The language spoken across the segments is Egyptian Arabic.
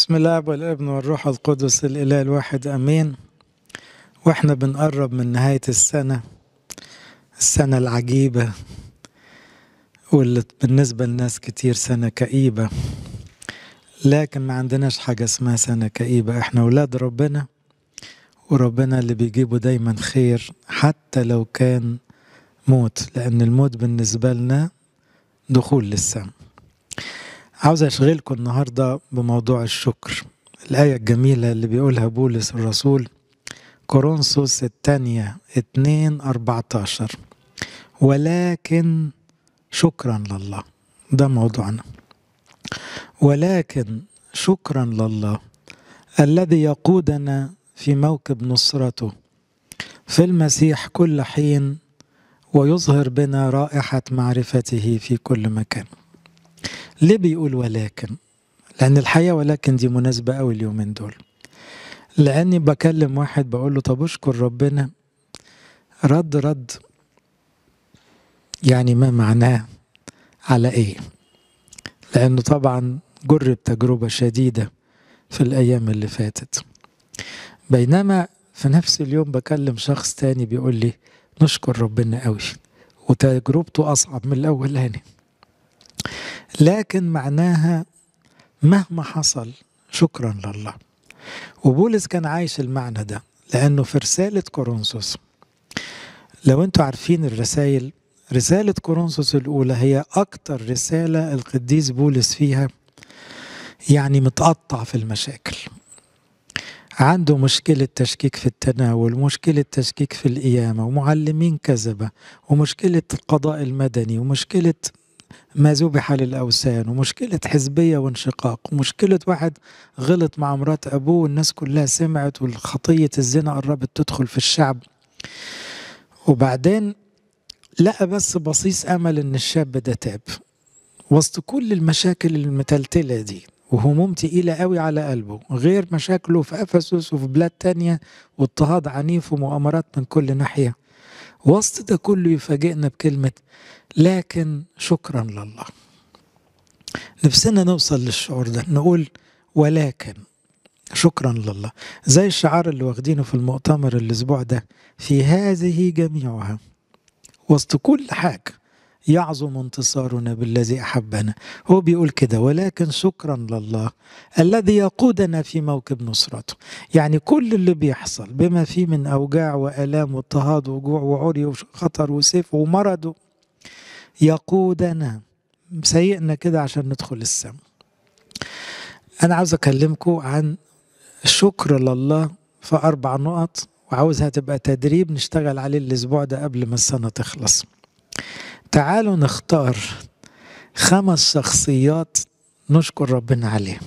بسم الله والابن والروح القدس الإله الواحد أمين واحنا بنقرب من نهاية السنة السنة العجيبة واللي بالنسبة لناس كتير سنة كئيبة لكن ما عندناش حاجة اسمها سنة كئيبة احنا ولاد ربنا وربنا اللي بيجيبه دايما خير حتى لو كان موت لأن الموت بالنسبة لنا دخول للسماء عاوز أشغلكم النهاردة بموضوع الشكر الآية الجميلة اللي بيقولها بولس الرسول كورنثوس الثانية 2 14 ولكن شكرا لله ده موضوعنا ولكن شكرا لله الذي يقودنا في موكب نصرته في المسيح كل حين ويظهر بنا رائحة معرفته في كل مكان ليه بيقول ولكن لأن الحقيقة ولكن دي مناسبة أوي اليومين دول لأني بكلم واحد بقول له طب اشكر ربنا رد رد يعني ما معناه على ايه لأنه طبعا جرب تجربة شديدة في الأيام اللي فاتت بينما في نفس اليوم بكلم شخص تاني بيقول لي نشكر ربنا قوي وتجربته أصعب من الأولاني لكن معناها مهما حصل شكرا لله وبولس كان عايش المعنى ده لأنه في رسالة كورنثوس لو انتوا عارفين الرسائل رسالة كورنثوس الأولى هي أكتر رسالة القديس بولس فيها يعني متقطع في المشاكل عنده مشكلة تشكيك في التناول مشكلة تشكيك في القيامة ومعلمين كذبة ومشكلة القضاء المدني ومشكلة ما ذبح للأوثان ومشكلة حزبية وانشقاق ومشكلة واحد غلط مع مرات أبوه والناس كلها سمعت والخطية الزنا قربت تدخل في الشعب وبعدين لقى بس بصيص أمل إن الشاب ده تاب وسط كل المشاكل المتلتلة دي وهموم تقيلة قوي على قلبه غير مشاكله في أفسس وفي بلاد تانية واضطهاد عنيف ومؤامرات من كل ناحية وسط ده كله يفاجئنا بكلمة لكن شكرا لله نفسنا نوصل للشعور ده نقول ولكن شكرا لله زي الشعار اللي واخدينه في المؤتمر الاسبوع ده في هذه جميعها وسط كل حاجة يعظم انتصارنا بالذي أحبنا هو بيقول كده ولكن شكرا لله الذي يقودنا في موكب نصرته يعني كل اللي بيحصل بما فيه من أوجاع وآلام واضطهاد وجوع وعري وخطر وسيف ومرض يقودنا سيئنا كده عشان ندخل السماء أنا عاوز أكلمكم عن الشكر لله في أربع نقط وعاوزها تبقى تدريب نشتغل عليه الأسبوع ده قبل ما السنة تخلص تعالوا نختار خمس شخصيات نشكر ربنا عليهم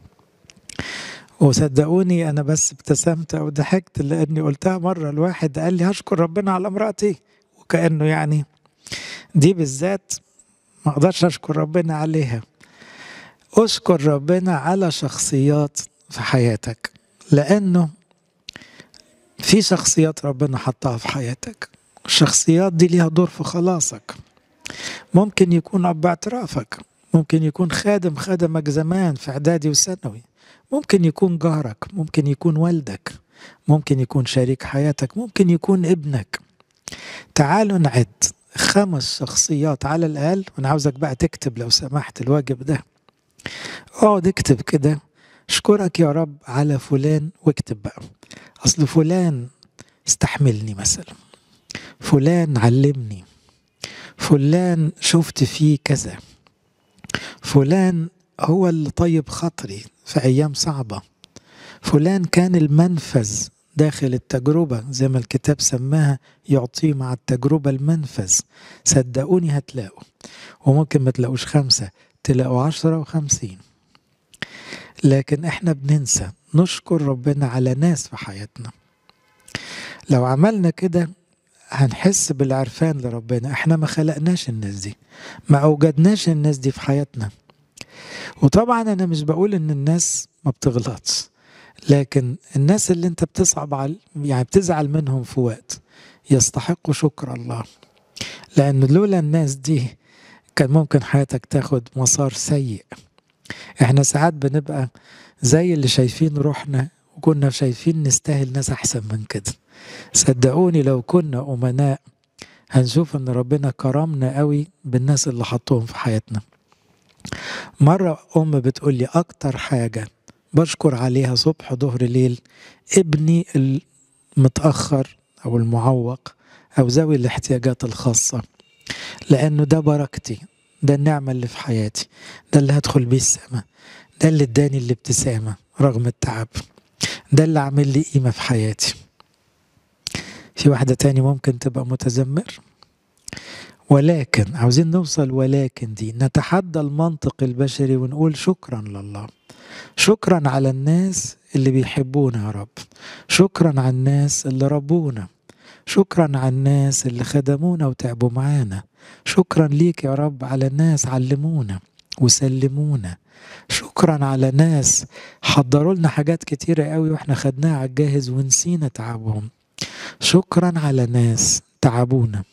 وصدقوني انا بس ابتسمت او ضحكت لاني قلتها مره الواحد قال لي هشكر ربنا على امرأتي وكانه يعني دي بالذات ما اقدرش اشكر ربنا عليها اشكر ربنا على شخصيات في حياتك لانه في شخصيات ربنا حطها في حياتك الشخصيات دي ليها دور في خلاصك ممكن يكون اب اعترافك ممكن يكون خادم خدمك زمان في اعدادي وثانوي ممكن يكون جارك ممكن يكون والدك ممكن يكون شريك حياتك ممكن يكون ابنك تعالوا نعد خمس شخصيات على الاقل وانا عاوزك بقى تكتب لو سمحت الواجب ده اقعد اكتب كده اشكرك يا رب على فلان واكتب بقى اصل فلان استحملني مثلا فلان علمني فلان شفت فيه كذا فلان هو اللي طيب خاطري في ايام صعبه فلان كان المنفذ داخل التجربة زي ما الكتاب سماها يعطيه مع التجربة المنفذ صدقوني هتلاقوا وممكن ما تلاقوش خمسة تلاقوا عشرة وخمسين لكن احنا بننسى نشكر ربنا على ناس في حياتنا لو عملنا كده هنحس بالعرفان لربنا احنا ما خلقناش الناس دي ما اوجدناش الناس دي في حياتنا وطبعا انا مش بقول ان الناس ما بتغلطش لكن الناس اللي انت بتصعب على يعني بتزعل منهم في وقت يستحقوا شكر الله لان لولا الناس دي كان ممكن حياتك تاخد مسار سيء احنا ساعات بنبقى زي اللي شايفين روحنا وكنا شايفين نستاهل ناس أحسن من كده صدقوني لو كنا أمناء هنشوف ان ربنا كرمنا قوي بالناس اللي حطوهم في حياتنا مرة أم بتقول لي أكتر حاجة بشكر عليها صبح ظهر ليل ابني المتأخر أو المعوق أو ذوي الاحتياجات الخاصة لأنه ده بركتي ده النعمة اللي في حياتي ده اللي هدخل بيه السماء ده اللي اداني الابتسامة رغم التعب ده اللي عامل لي قيمة في حياتي في واحدة تاني ممكن تبقى متذمر ولكن عاوزين نوصل ولكن دي نتحدى المنطق البشري ونقول شكرا لله شكرا على الناس اللي بيحبونا يا رب شكرا على الناس اللي ربونا شكرا على الناس اللي خدمونا وتعبوا معانا شكرا ليك يا رب على الناس علمونا وسلمونا شكرا على ناس حضروا لنا حاجات كتيرة قوي واحنا خدناها على الجاهز ونسينا تعبهم شكرا على ناس تعبونا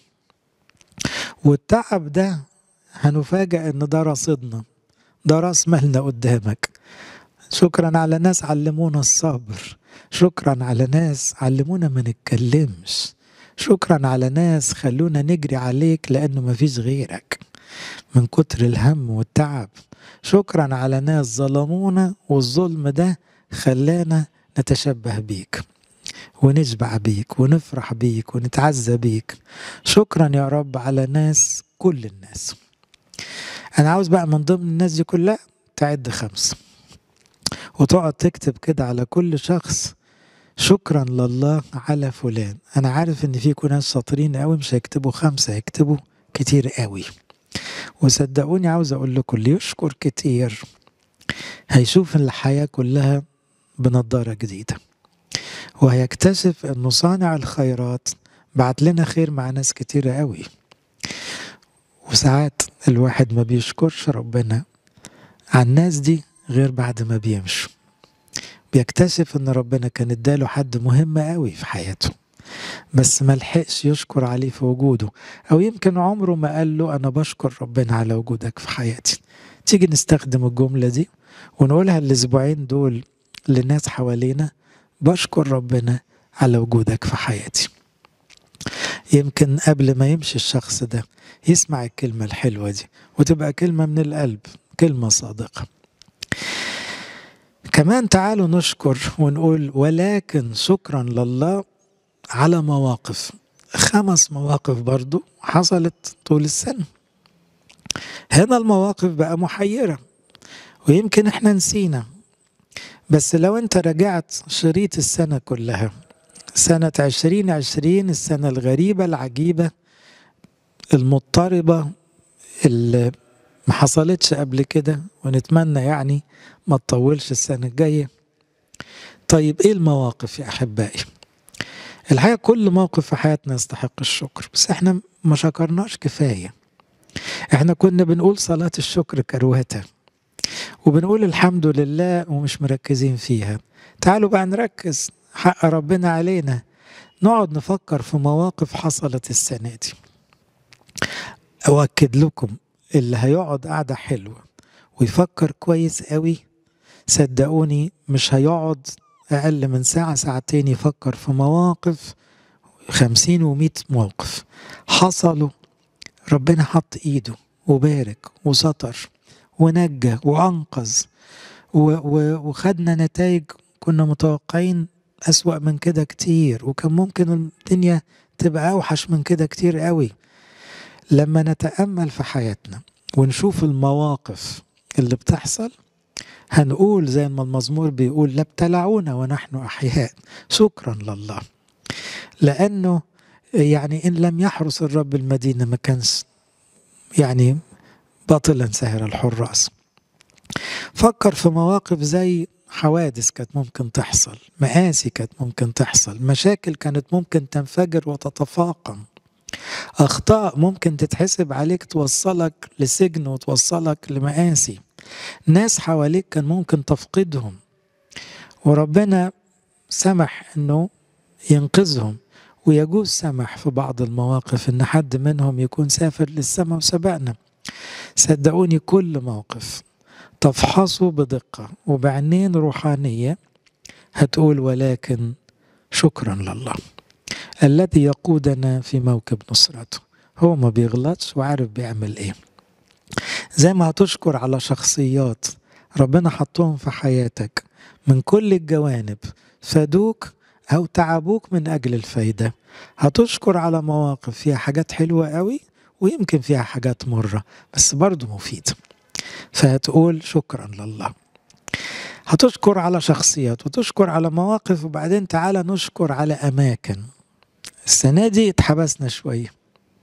والتعب ده هنفاجأ ان ده رصيدنا ده راس مالنا قدامك شكرا على ناس علمونا الصبر شكرا على ناس علمونا ما نتكلمش شكرا على ناس خلونا نجري عليك لانه مفيش غيرك من كتر الهم والتعب شكرا على ناس ظلمونا والظلم ده خلانا نتشبه بيك ونشبع بيك ونفرح بيك ونتعزى بيك شكرا يا رب على ناس كل الناس انا عاوز بقى من ضمن الناس دي كلها تعد خمسة وتقعد تكتب كده على كل شخص شكرا لله على فلان انا عارف ان فيكم ناس شاطرين قوي مش هيكتبوا خمسة هيكتبوا كتير قوي وصدقوني عاوز اقول لكم اللي يشكر كتير هيشوف الحياة كلها بنضارة جديدة وهيكتشف انه صانع الخيرات بعت لنا خير مع ناس كتيرة قوي وساعات الواحد ما بيشكرش ربنا على الناس دي غير بعد ما بيمشوا بيكتشف ان ربنا كان اداله حد مهم قوي في حياته بس ما لحقش يشكر عليه في وجوده او يمكن عمره ما قال له انا بشكر ربنا على وجودك في حياتي تيجي نستخدم الجملة دي ونقولها الاسبوعين دول للناس حوالينا بشكر ربنا على وجودك في حياتي يمكن قبل ما يمشي الشخص ده يسمع الكلمة الحلوة دي وتبقى كلمة من القلب كلمة صادقة كمان تعالوا نشكر ونقول ولكن شكرا لله على مواقف خمس مواقف برضو حصلت طول السنة هنا المواقف بقى محيرة ويمكن احنا نسينا بس لو انت رجعت شريط السنة كلها سنة عشرين عشرين السنة الغريبة العجيبة المضطربة اللي ما حصلتش قبل كده ونتمنى يعني ما تطولش السنة الجاية طيب ايه المواقف يا احبائي الحقيقة كل موقف في حياتنا يستحق الشكر بس احنا ما شكرناش كفاية احنا كنا بنقول صلاة الشكر كرواتة وبنقول الحمد لله ومش مركزين فيها تعالوا بقى نركز حق ربنا علينا نقعد نفكر في مواقف حصلت السنة دي أؤكد لكم اللي هيقعد قعدة حلوة ويفكر كويس قوي صدقوني مش هيقعد أقل من ساعة ساعتين يفكر في مواقف خمسين ومئة موقف حصلوا ربنا حط إيده وبارك وستر ونجى وأنقذ وخدنا نتائج كنا متوقعين أسوأ من كده كتير وكان ممكن الدنيا تبقى أوحش من كده كتير قوي لما نتأمل في حياتنا ونشوف المواقف اللي بتحصل هنقول زي ما المزمور بيقول لا ابتلعونا ونحن أحياء شكرا لله لأنه يعني إن لم يحرس الرب المدينة ما كانش يعني باطلا سهر الحراس فكر في مواقف زي حوادث كانت ممكن تحصل مآسي كانت ممكن تحصل مشاكل كانت ممكن تنفجر وتتفاقم أخطاء ممكن تتحسب عليك توصلك لسجن وتوصلك لمآسي ناس حواليك كان ممكن تفقدهم وربنا سمح انه ينقذهم ويجوز سمح في بعض المواقف ان حد منهم يكون سافر للسماء وسبقنا صدقوني كل موقف تفحصه بدقة وبعينين روحانية هتقول ولكن شكرا لله الذي يقودنا في موكب نصرته هو ما بيغلطش وعارف بيعمل ايه زي ما هتشكر على شخصيات ربنا حطهم في حياتك من كل الجوانب فادوك او تعبوك من اجل الفايده هتشكر على مواقف فيها حاجات حلوه قوي ويمكن فيها حاجات مره بس برضه مفيده فهتقول شكرا لله هتشكر على شخصيات وتشكر على مواقف وبعدين تعالى نشكر على اماكن السنه دي اتحبسنا شويه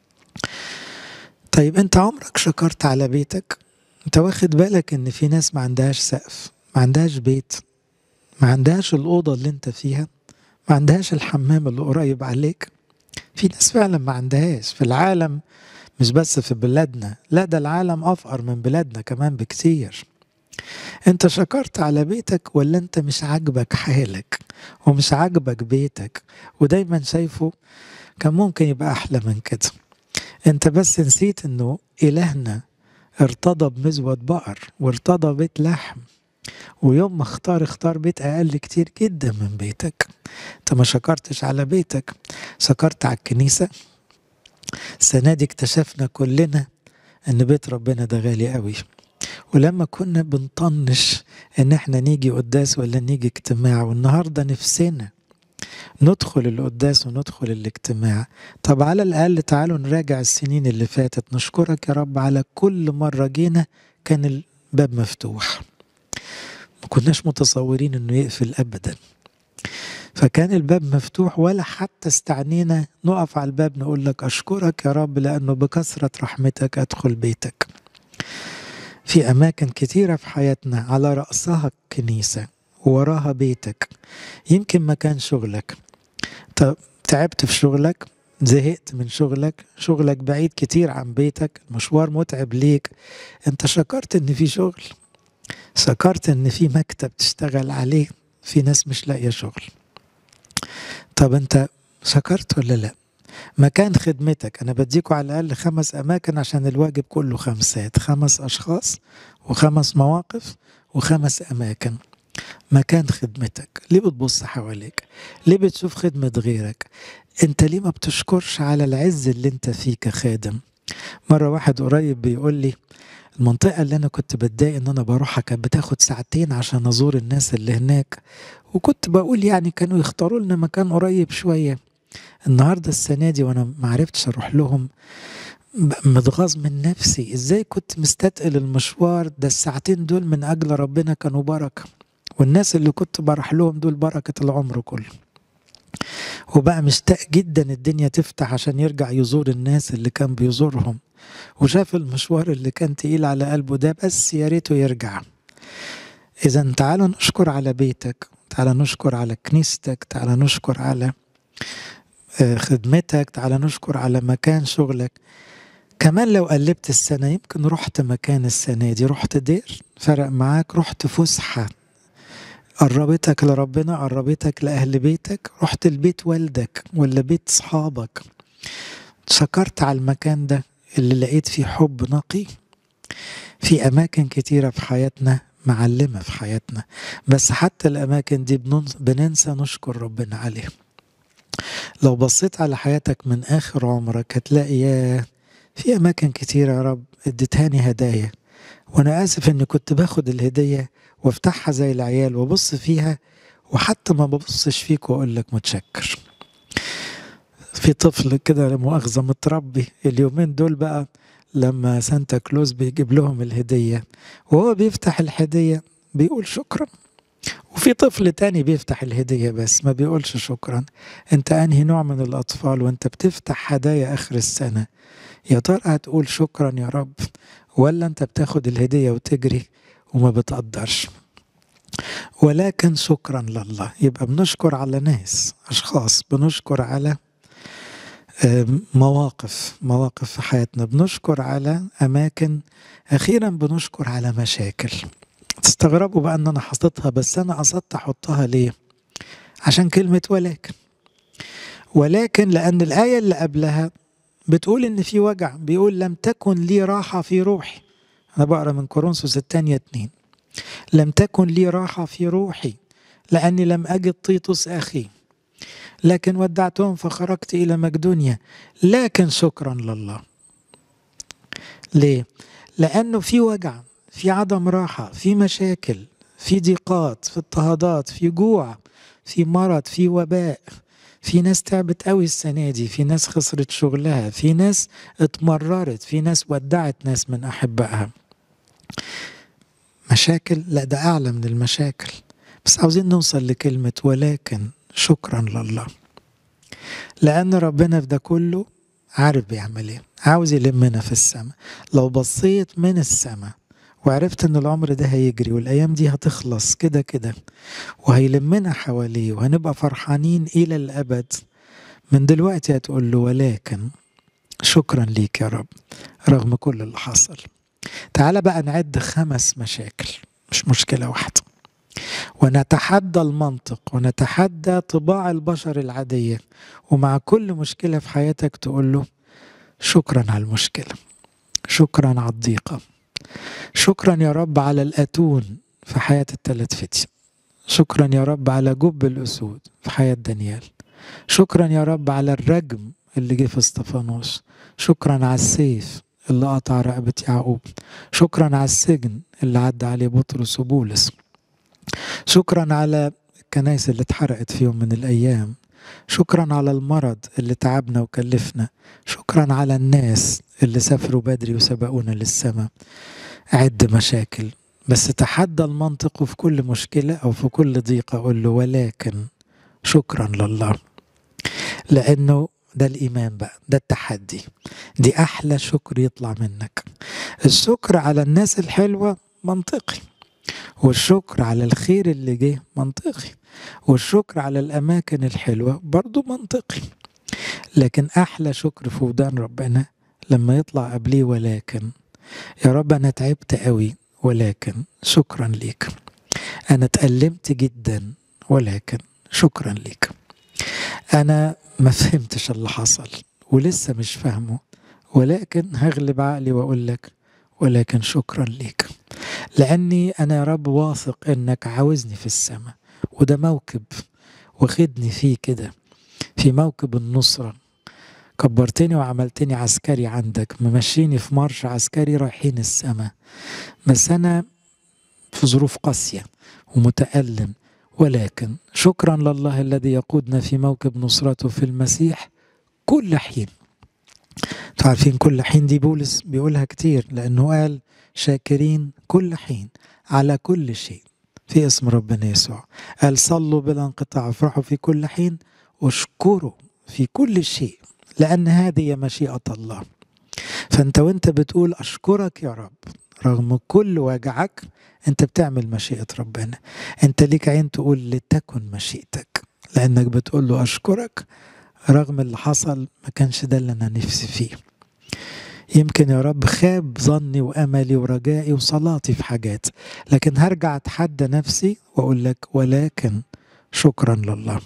طيب انت عمرك شكرت على بيتك انت واخد بالك ان في ناس ما عندهاش سقف ما عندهاش بيت ما عندهاش الأوضة اللي انت فيها ما عندهاش الحمام اللي قريب عليك في ناس فعلا ما عندهاش في العالم مش بس في بلادنا لا ده العالم أفقر من بلادنا كمان بكتير انت شكرت على بيتك ولا انت مش عاجبك حالك ومش عاجبك بيتك ودايما شايفه كان ممكن يبقى أحلى من كده انت بس نسيت انه إلهنا ارتضى بمزود بقر وارتضى بيت لحم ويوم ما اختار اختار بيت اقل كتير جدا من بيتك انت ما شكرتش على بيتك شكرت على الكنيسه السنه دي اكتشفنا كلنا ان بيت ربنا ده غالي قوي ولما كنا بنطنش ان احنا نيجي قداس ولا نيجي اجتماع والنهارده نفسنا ندخل القداس وندخل الاجتماع طب على الاقل تعالوا نراجع السنين اللي فاتت نشكرك يا رب على كل مره جينا كان الباب مفتوح ما كناش متصورين انه يقفل ابدا فكان الباب مفتوح ولا حتى استعنينا نقف على الباب نقول لك اشكرك يا رب لانه بكثره رحمتك ادخل بيتك في اماكن كتيره في حياتنا على راسها كنيسه ووراها بيتك يمكن مكان شغلك تعبت في شغلك زهقت من شغلك شغلك بعيد كتير عن بيتك المشوار متعب ليك انت شكرت ان في شغل شكرت ان في مكتب تشتغل عليه في ناس مش لاقيه شغل طب انت شكرت ولا لا مكان خدمتك انا بديكوا على الاقل خمس اماكن عشان الواجب كله خمسات خمس اشخاص وخمس مواقف وخمس اماكن مكان خدمتك ليه بتبص حواليك ليه بتشوف خدمة غيرك انت ليه ما بتشكرش على العز اللي انت فيه كخادم مرة واحد قريب بيقول لي المنطقة اللي أنا كنت بتضايق إن أنا بروحها كانت بتاخد ساعتين عشان أزور الناس اللي هناك وكنت بقول يعني كانوا يختاروا لنا مكان قريب شوية النهاردة السنة دي وأنا معرفتش أروح لهم متغاظ من نفسي إزاي كنت مستتقل المشوار ده الساعتين دول من أجل ربنا كانوا بركة والناس اللي كنت بروح لهم دول بركة العمر كله وبقى مشتاق جدا الدنيا تفتح عشان يرجع يزور الناس اللي كان بيزورهم وشاف المشوار اللي كان تقيل على قلبه ده بس يا ريته يرجع اذا تعالوا نشكر على بيتك تعالى نشكر على كنيستك تعالى نشكر على خدمتك تعالى نشكر على مكان شغلك كمان لو قلبت السنة يمكن رحت مكان السنة دي رحت دير فرق معاك رحت فسحة قربتك لربنا قربتك لأهل بيتك رحت البيت والدك ولا بيت صحابك شكرت على المكان ده اللي لقيت فيه حب نقي في أماكن كتيرة في حياتنا معلمة في حياتنا بس حتى الأماكن دي بننسى نشكر ربنا عليها لو بصيت على حياتك من آخر عمرك هتلاقي يا في أماكن كتيرة يا رب اديتهاني هدايا وأنا آسف إني كنت باخد الهدية وافتحها زي العيال وابص فيها وحتى ما ببصش فيك واقول لك متشكر في طفل كده مؤاخذة متربي اليومين دول بقى لما سانتا كلوز بيجيب لهم الهدية وهو بيفتح الهدية بيقول شكرا وفي طفل تاني بيفتح الهدية بس ما بيقولش شكرا انت انهي نوع من الاطفال وانت بتفتح هدايا اخر السنة يا ترى هتقول شكرا يا رب ولا انت بتاخد الهدية وتجري وما بتقدرش ولكن شكرا لله يبقى بنشكر على ناس اشخاص بنشكر على مواقف مواقف في حياتنا بنشكر على اماكن اخيرا بنشكر على مشاكل تستغربوا بقى ان انا حاططها بس انا قصدت احطها ليه عشان كلمه ولكن ولكن لان الايه اللي قبلها بتقول ان في وجع بيقول لم تكن لي راحه في روحي انا بقرا من كورنثوس الثانيه اتنين لم تكن لي راحة في روحي لأني لم أجد طيطس أخي لكن ودعتهم فخرجت إلى مقدونيا لكن شكرا لله ليه؟ لأنه في وجع في عدم راحة في مشاكل في ضيقات في اضطهادات في جوع في مرض في وباء في ناس تعبت قوي السنة دي في ناس خسرت شغلها في ناس اتمررت في ناس ودعت ناس من أحبائها مشاكل لا ده أعلى من المشاكل بس عاوزين نوصل لكلمة ولكن شكرا لله لأن ربنا في ده كله عارف بيعمل ايه عاوز يلمنا في السماء لو بصيت من السماء وعرفت ان العمر ده هيجري والايام دي هتخلص كده كده وهيلمنا حواليه وهنبقى فرحانين الى الابد من دلوقتي هتقول له ولكن شكرا ليك يا رب رغم كل اللي حصل تعال بقى نعد خمس مشاكل مش مشكلة واحدة ونتحدى المنطق ونتحدى طباع البشر العادية ومع كل مشكلة في حياتك تقول له شكرا على المشكلة شكرا على الضيقة شكرا يا رب على الأتون في حياة الثلاث فتي شكرا يا رب على جب الأسود في حياة دانيال شكرا يا رب على الرجم اللي جه في اسطفانوس شكرا على السيف اللي قطع رقبة يعقوب شكرا على السجن اللي عدى عليه بطرس وبولس شكرا على الكنائس اللي اتحرقت في يوم من الأيام شكرا على المرض اللي تعبنا وكلفنا شكرا على الناس اللي سافروا بدري وسبقونا للسماء عد مشاكل بس تحدى المنطق في كل مشكلة أو في كل ضيقة أقول له ولكن شكرا لله لأنه ده الإيمان بقى ده التحدي دي أحلى شكر يطلع منك الشكر على الناس الحلوة منطقي والشكر على الخير اللي جه منطقي والشكر على الأماكن الحلوة برضو منطقي لكن أحلى شكر في ودان ربنا لما يطلع قبليه ولكن يا رب أنا تعبت قوي ولكن شكرا ليك أنا اتألمت جدا ولكن شكرا ليك أنا ما فهمتش اللي حصل ولسه مش فاهمه ولكن هغلب عقلي وأقول لك ولكن شكرا ليك لأني أنا يا رب واثق إنك عاوزني في السماء وده موكب واخدني فيه كده في موكب النصرة كبرتني وعملتني عسكري عندك ممشيني في مرش عسكري رايحين السماء بس أنا في ظروف قاسية ومتألم ولكن شكرا لله الذي يقودنا في موكب نصرته في المسيح كل حين عارفين كل حين دي بولس بيقولها كتير لأنه قال شاكرين كل حين على كل شيء في اسم ربنا يسوع قال صلوا بلا انقطاع افرحوا في كل حين واشكروا في كل شيء لأن هذه مشيئة الله فأنت وأنت بتقول أشكرك يا رب رغم كل وجعك أنت بتعمل مشيئة ربنا أنت ليك عين تقول لتكن مشيئتك لأنك بتقول له أشكرك رغم اللي حصل ما كانش ده اللي أنا نفسي فيه يمكن يا رب خاب ظني وأملي ورجائي وصلاتي في حاجات لكن هرجع أتحدى نفسي وأقول لك ولكن شكرا لله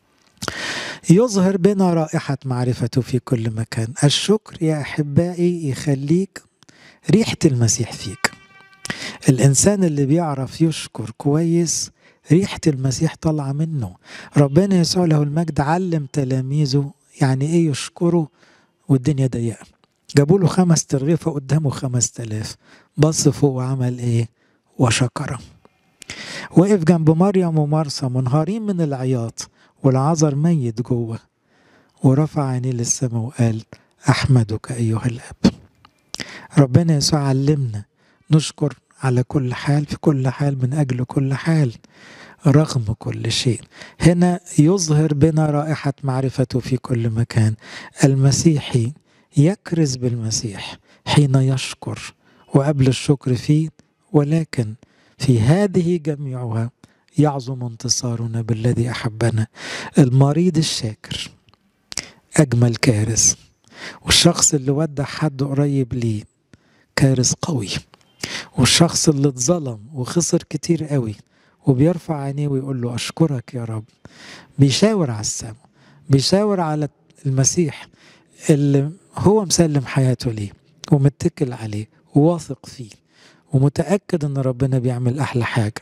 يظهر بنا رائحة معرفته في كل مكان الشكر يا أحبائي يخليك ريحة المسيح فيك الإنسان اللي بيعرف يشكر كويس ريحة المسيح طالعة منه ربنا يسوع له المجد علم تلاميذه يعني إيه يشكروا والدنيا ضيقة جابوا له خمس ترغيفة قدامه خمس تلاف بص فوق وعمل إيه وشكر وقف جنب مريم ومرسى منهارين من العياط والعذر ميت جوه ورفع عينيه للسماء وقال أحمدك أيها الأب ربنا يسوع علمنا نشكر على كل حال في كل حال من أجل كل حال رغم كل شيء هنا يظهر بنا رائحة معرفته في كل مكان المسيحي يكرز بالمسيح حين يشكر وقبل الشكر فيه ولكن في هذه جميعها يعظم انتصارنا بالذي احبنا المريض الشاكر اجمل كارث والشخص اللي ودع حد قريب ليه كارث قوي والشخص اللي اتظلم وخسر كتير قوي وبيرفع عينيه ويقول له اشكرك يا رب بيشاور على السماء بيشاور على المسيح اللي هو مسلم حياته ليه ومتكل عليه وواثق فيه ومتأكد ان ربنا بيعمل احلى حاجة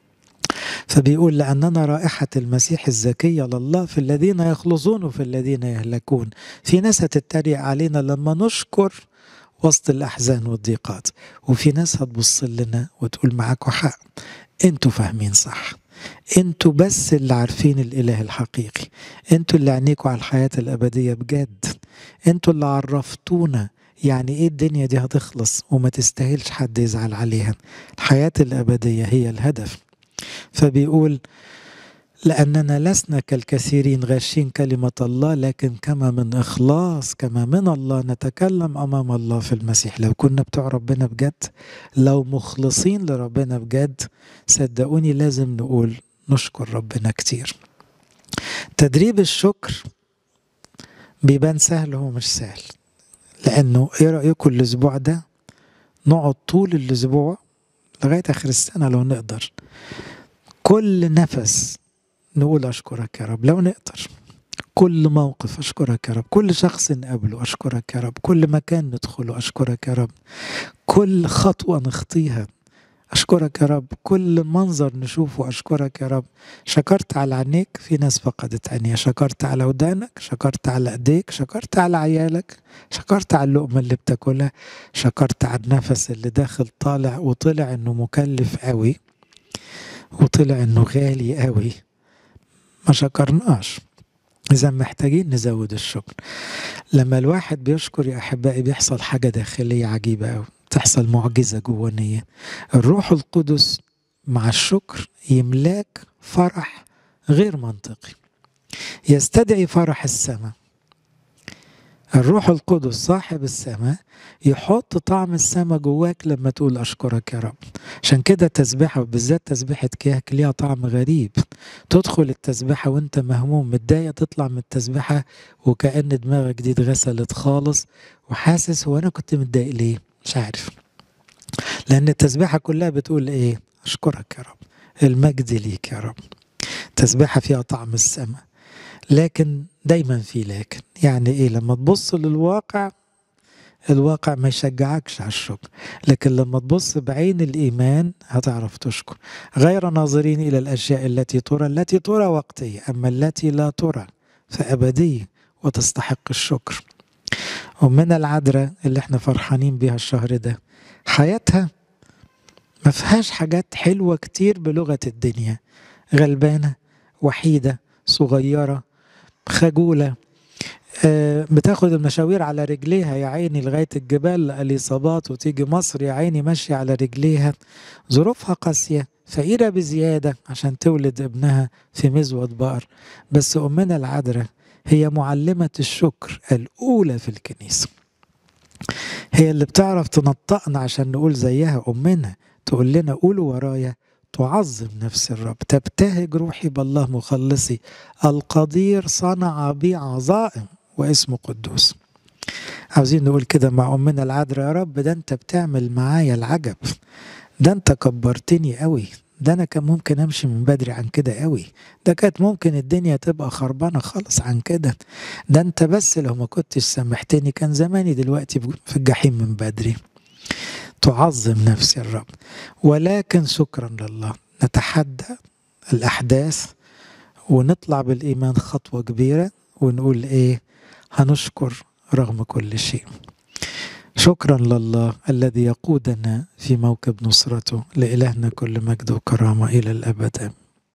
فبيقول لأننا رائحة المسيح الزكية لله في الذين يخلصون وفي الذين يهلكون في ناس هتتريق علينا لما نشكر وسط الأحزان والضيقات وفي ناس هتبص لنا وتقول معاكم حق انتوا فاهمين صح انتوا بس اللي عارفين الاله الحقيقي انتوا اللي عينيكوا على الحياة الأبدية بجد انتوا اللي عرفتونا يعني ايه الدنيا دي هتخلص وما تستاهلش حد يزعل عليها الحياة الأبدية هي الهدف فبيقول لأننا لسنا كالكثيرين غاشين كلمة الله لكن كما من إخلاص كما من الله نتكلم أمام الله في المسيح لو كنا بتوع ربنا بجد لو مخلصين لربنا بجد صدقوني لازم نقول نشكر ربنا كتير تدريب الشكر بيبان سهل هو مش سهل لأنه إيه رأيكم الأسبوع ده نقعد طول الأسبوع لغاية آخر السنة لو نقدر كل نفس نقول أشكرك يا رب لو نقدر كل موقف أشكرك يا رب كل شخص نقابله أشكرك يا رب كل مكان ندخله أشكرك يا رب كل خطوة نخطيها أشكرك يا رب كل منظر نشوفه أشكرك يا رب شكرت على عينيك في ناس فقدت عينيها شكرت على ودانك شكرت على ايديك شكرت على عيالك شكرت على اللقمة اللي بتاكلها شكرت على النفس اللي داخل طالع وطلع انه مكلف قوي وطلع انه غالي قوي ما شكرناش إذا محتاجين نزود الشكر لما الواحد بيشكر يا أحبائي بيحصل حاجة داخلية عجيبة أوي تحصل معجزة جوانية الروح القدس مع الشكر يملاك فرح غير منطقي يستدعي فرح السماء الروح القدس صاحب السماء يحط طعم السماء جواك لما تقول أشكرك يا رب عشان كده تسبحة وبالذات تسبحة كياك ليها طعم غريب تدخل التسبحة وانت مهموم متضايق تطلع من التسبحة وكأن دماغك دي اتغسلت خالص وحاسس هو أنا كنت متضايق ليه مش عارف لأن التسبحة كلها بتقول إيه أشكرك يا رب المجد ليك يا رب تسبحة فيها طعم السماء لكن دايما في لكن يعني ايه لما تبص للواقع الواقع ما يشجعكش على الشكر لكن لما تبص بعين الإيمان هتعرف تشكر غير ناظرين إلى الأشياء التي ترى التي ترى وقتية أما التي لا ترى فأبدية وتستحق الشكر ومن العذراء اللي احنا فرحانين بيها الشهر ده حياتها ما فيهاش حاجات حلوة كتير بلغة الدنيا غلبانة وحيدة صغيرة خجولة آه بتاخد المشاوير على رجليها يا عيني لغاية الجبال الإصابات وتيجي مصر يا عيني ماشية على رجليها ظروفها قاسية فقيرة بزيادة عشان تولد ابنها في مزود بقر بس أمنا العذراء هي معلمة الشكر الأولى في الكنيسة هي اللي بتعرف تنطقنا عشان نقول زيها أمنا تقول لنا قولوا ورايا تعظم نفس الرب تبتهج روحي بالله مخلصي القدير صنع بي عظائم واسمه قدوس عاوزين نقول كده مع أمنا العذراء يا رب ده أنت بتعمل معايا العجب ده أنت كبرتني قوي ده أنا كان ممكن أمشي من بدري عن كده قوي ده كانت ممكن الدنيا تبقى خربانة خالص عن كده ده أنت بس لو ما كنتش سامحتني كان زماني دلوقتي في الجحيم من بدري تعظم نفسي الرب ولكن شكرا لله نتحدى الأحداث ونطلع بالإيمان خطوة كبيرة ونقول إيه هنشكر رغم كل شيء شكرا لله الذي يقودنا في موكب نصرته لإلهنا كل مجد وكرامة إلى الأبد